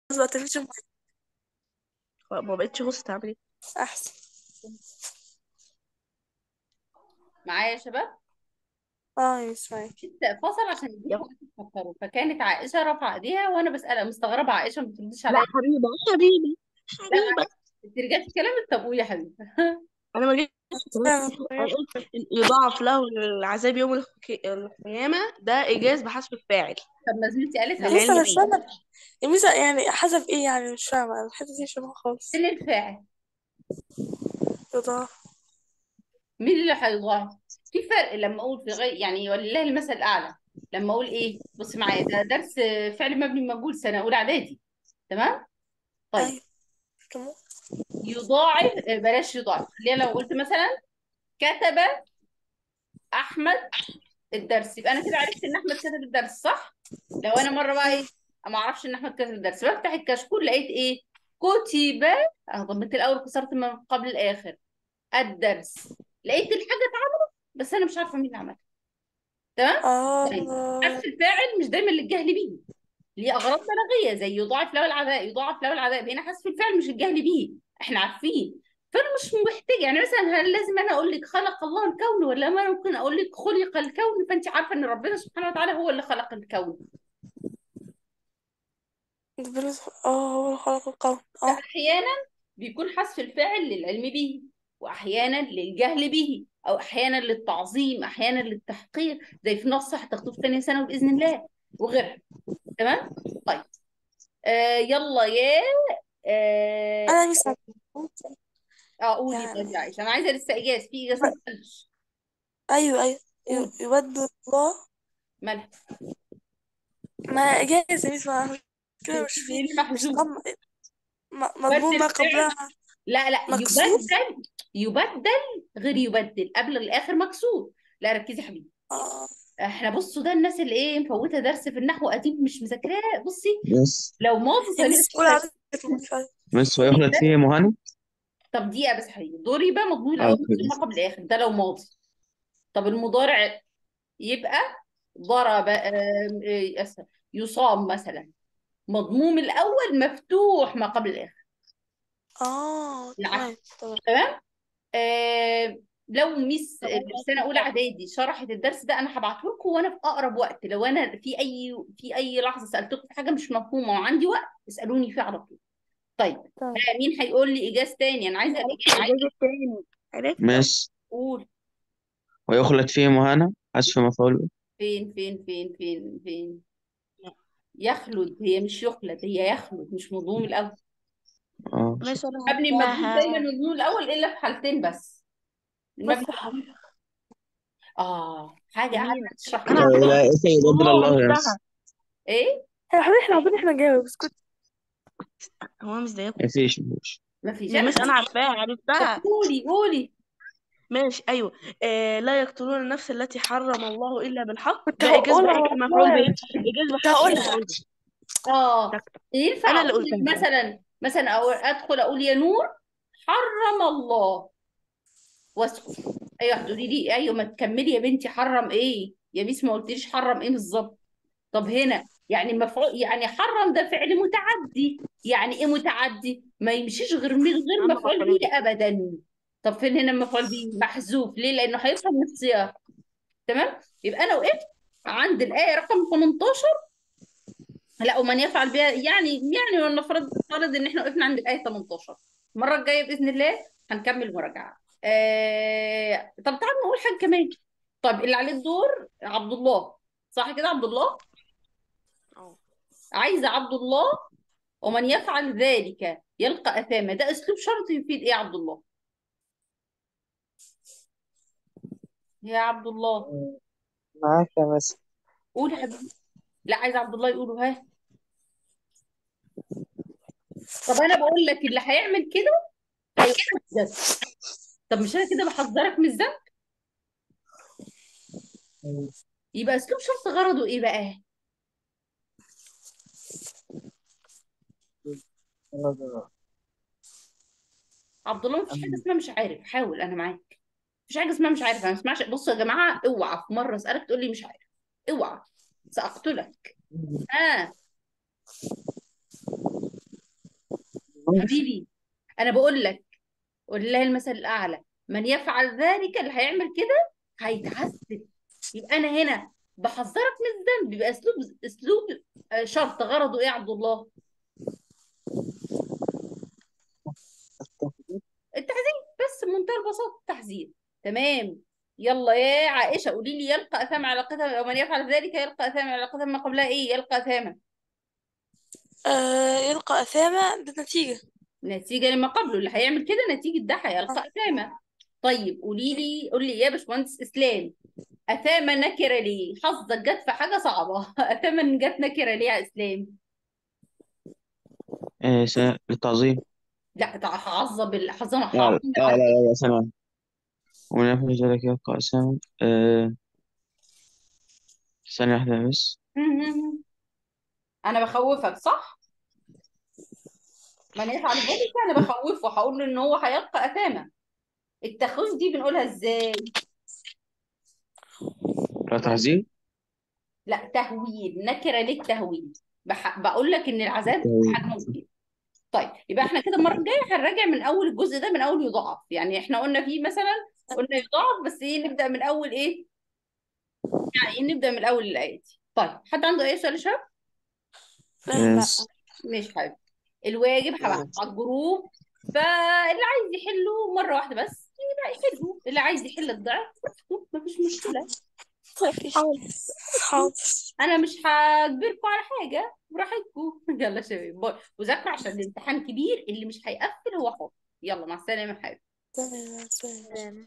بقى تلفزيون ما بقتش هوست تعمل ايه احسن معايا يا شباب اه يس معاك فصل عشان يديك يلا. وقت تفكروا فكانت عائشه رافعه ايديها وانا بسالها مستغربه عائشه ما بتردش لا عليا حبيبه حبيبه لا حبيبه انت رجعتي كلامك طب قولي يا حبيبي انا ما جيتش انا قلت إن يضاعف له العذاب يوم الق- القيامه ده ايجاز بحسب الفاعل طب ما زميلتي قالت للعلم لسه على مش فاهمة يا ميسا يعني حسب ايه يعني مش فاهمة الحتة دي مش فاهمة خالص فين الفاعل يضاعف مين اللي هيضاعف في فرق لما اقول في غير يعني ولله المثل الاعلى لما اقول ايه بص معايا ده درس فعل مبني مجهول سنه اولى اعدادي تمام طيب ايوه كمان يضاعف آه، بلاش يضاعف ليه لو قلت مثلا كتب احمد الدرس يبقى انا كده عرفت ان احمد كتب الدرس صح لو انا مره بقى ايه ما اعرفش ان احمد كتب الدرس بفتح الكشكول لقيت ايه كتب انا ضمنت الاول كسرت ما قبل الاخر الدرس لقيت الحاجه اتعملت بس انا مش عارفه مين اللي عملها تمام طيب اه حذف الفاعل مش دايما للجهل بيه ليه اغراض بلاغيه زي يضاعف له العذاب يضاعف له العذاب هنا حذف الفعل مش الجهل بيه احنا عارفين فانا مش محتاج يعني مثلا هل لازم انا اقول لك خلق الله الكون ولا ما ممكن اقول لك خلق الكون فانت عارفه ان ربنا سبحانه وتعالى هو اللي خلق الكون ده بالنسبة اه هو اللي خلق القوم اه فاحيانا بيكون حذف الفاعل للعلم به واحيانا للجهل به او احيانا للتعظيم احيانا للتحقير زي في نص هتاخدوه في ثانيه ثانوي باذن الله وغيرها تمام طيب آه يلا يا آه انا ميسا اه قولي يعني طيب يا عائشه انا عايزه لسه اجاز في اجاز ما اتقالش ايوه ايوه قولي ي- يبدل الله مالها ما اجاز يا ميسا كده مش ليه في اللي مش محذوف ضم م- مضمون ما بدل فعل قبلها لا لا مكسور يبدل يبدل غير يبدل قبل الاخر مكسور لا ركزي يا حبيبي اه احنا بصوا ده الناس اللي ايه مفوته درس في النحو قديم مش مذاكراه بصي يس لو ماضي يا فانا ميس قول عدد المفعول بس ويخلط فيه مهند طب دقيقه بس يا حبيبي ضرب مضمون اه الاول مكسور كويس ما قبل الاخر ده لو ماضي طب المضارع يبقى ضرب آم، إيه، أسف، يصام مثلا مضموم الاول مفتوح ما قبل الاخر اه العكس تمام تمام تمام آه لو ميس طب في سنه اولى اعدادي شرحت الدرس ده انا هبعته لكم وانا في اقرب وقت لو انا في اي في اي لحظه سالتكم في حاجه مش مفهومه وعندي وقت اسالوني فيه على طول طيب تمام آه مين هيقول لي اجاز تاني انا عايزه عرفت الاجاز الاجازه التاني عرفت مس قول ويخلط فيه مهانة حذف مفعول به فين فين فين فين فين يخلد هي مش يخلد هي يخلد مش مضموم الاول اه ماشي انا مبني المجهول عارفاها دايما مضموم الاول الا في حالتين بس المبني بس المجهول اه حاجه قاعده مين تشرح انا لي لا عارفاها لا يبدل اه الله يس عرفتها ايه يا حبيبي احنا عاوزين احنا نجاوب اسكت هو مش زيكم مفيش مفيش مفيش يا انا مس انا عارفاها طب عرفتها قولي قولي ماشي ايوه آه لا يقتلون النفس التي حرم الله الا بالحق كنت ده ايجاز هقولها بحسب المفعول والله به ايجاز كنت بحسب هقولها المفعول به اه ده ينفع انا اللي اقول قلتها مثلا مثلا أو ادخل اقول يا نور حرم الله واسكت ايوه هتقولي لي ايوه ما تكملي يا بنتي حرم ايه يا ميس ما قلتليش حرم ايه بالظبط طب هنا يعني مفعول يعني حرم ده فعل متعدي يعني ايه متعدي ما يمشيش غير من غير اما مفعول مفعول به به ابدا طب فين هنا المفعول به محذوف ليه لانه هيفهم من السياق تمام يبقى انا وقفت عند الايه رقم 18 لا ومن يفعل بها يعني يعني ولنفرض فرض ان احنا وقفنا عند الايه 18 المره الجايه باذن الله هنكمل مراجعه آه... طب تعالوا نقول حاجه كمان طب اللي عليه الدور عبد الله صح كده عبد الله اه عايزه عبد الله ومن يفعل ذلك يلقى اثاما ده اسلوب شرط يفيد ايه يا عبد الله يا عبد الله معاك يا مس قول يا حبيبي لا عايز عبد الله يقوله ها طب انا بقول لك اللي هيعمل كده هيحذر طب مش انا كده بحذرك من الذنب يبقى اسلوب شرط غرضه ايه بقى عبد الله مفيش حاجه اسمها مش عارف حاول انا معاك مفيش حاجه اسمها مش عارف انا ما اسمعش بصوا يا جماعه اوعى في مره اسالك تقول لي مش عارف اوعى ساقتلك ها حبيبي انا بقول لك ولله المثل الاعلى من يفعل ذلك اللي هيعمل كده هيتعذب يبقى انا هنا بحذرك من الذنب يبقى اسلوب اسلوب آه، شرط غرضه ايه يا عبد الله التهديد التحذير بس بمنتهى البساطه التحذير تمام يلا يا عائشه قولي لي يلقى اثام علاقتها ومن يفعل ذلك يلقى اثام علاقتها ما قبلها ايه يلقى اثاما آه يلقى أثامة ده نتيجة نتيجه لما قبله اللي هيعمل كده نتيجه ده هيلقى اثاما طيب قولي لي قولي لي يا باشمهندس اسلام اثاما نكره ليه حظك جت في حاجه صعبه اثاما جت نكره ليه يا اسلام آه س... للتعظيم لا تع- هعظم ال- هعظم لا هعظم لا لا لا, لا سنة ومن يفعل ذلك يلقى أساما آه ثانية واحدة بس انا بخوفك صح من يفعل ذلك انا بخوفه هقول له ان هو هيلقى اثاما التخويف دي بنقولها ازاي لا تعظيم لا تهويل نكره ليه التهويل بح... بقول لك ان العذاب تهويل. حجمه كبير طيب يبقى احنا كده المره الجايه هنراجع من اول الجزء ده من اول يضاعف يعني احنا قلنا فيه مثلا قلنا يضاعف بس ايه نبدا من اول ايه يعني نبدا من اول الايه دي طيب حد عنده اي سؤال يا شباب لا لا بس ماشي حبيبي الواجب هبعته على الجروب فاللي عايز يحله مره واحده بس يبقى يحله اللي عايز يحل الضعف براحته، مفيش مشكله مفيش حاضر انا مش هجبركم على حاجه براحتكم يلا يا شباب باي وذاكروا عشان الامتحان كبير اللي مش هيقفل هو حر يلا مع السلامه يا حبيبي تمام تمام